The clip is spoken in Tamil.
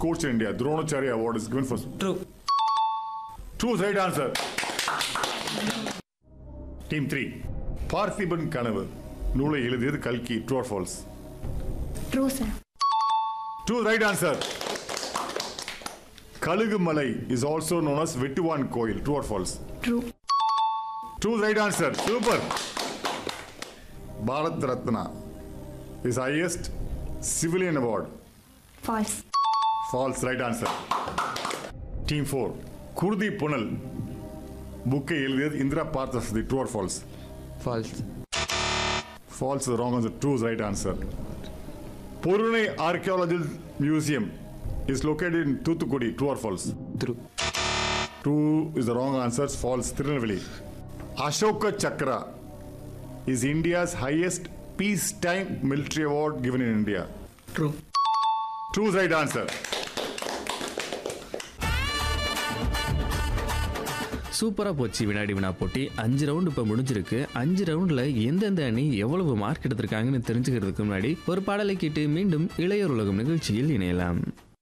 courts in India. Dronacharya Award is given for. True. True, right answer. Team 3. Parthiban கனவு நூலை எழுதியது கல்கி true or false true sir true right answer Kazhugumalai is also known as Vettuvan Koil true or false true true right answer super Bharat Ratna is highest civilian award false false right answer team four Kuruthi Punal புக்கை எழுதியது Indira Parthasarathy true or false False. False wrong answer true right answer Porunai archaeological museum is located in Thoothukudi true or false True. True is the wrong answer. False. Tirunelveli. Ashoka Chakra is India's highest peacetime military award given in India. True. True is right answer. சூப்பரா போச்சு வினாடி வினா போட்டி அஞ்சு ரவுண்ட் இப்ப முடிஞ்சிருக்கு அஞ்சு ரவுண்ட்ல எந்தெந்த அணி எவ்வளவு மார்க் எடுத்திருக்காங்கன்னு தெரிஞ்சுக்கிறதுக்கு முன்னாடி ஒரு பாடலை கேட்டு மீண்டும் இளையோர் உலகம் நிகழ்ச்சியில் இணையலாம்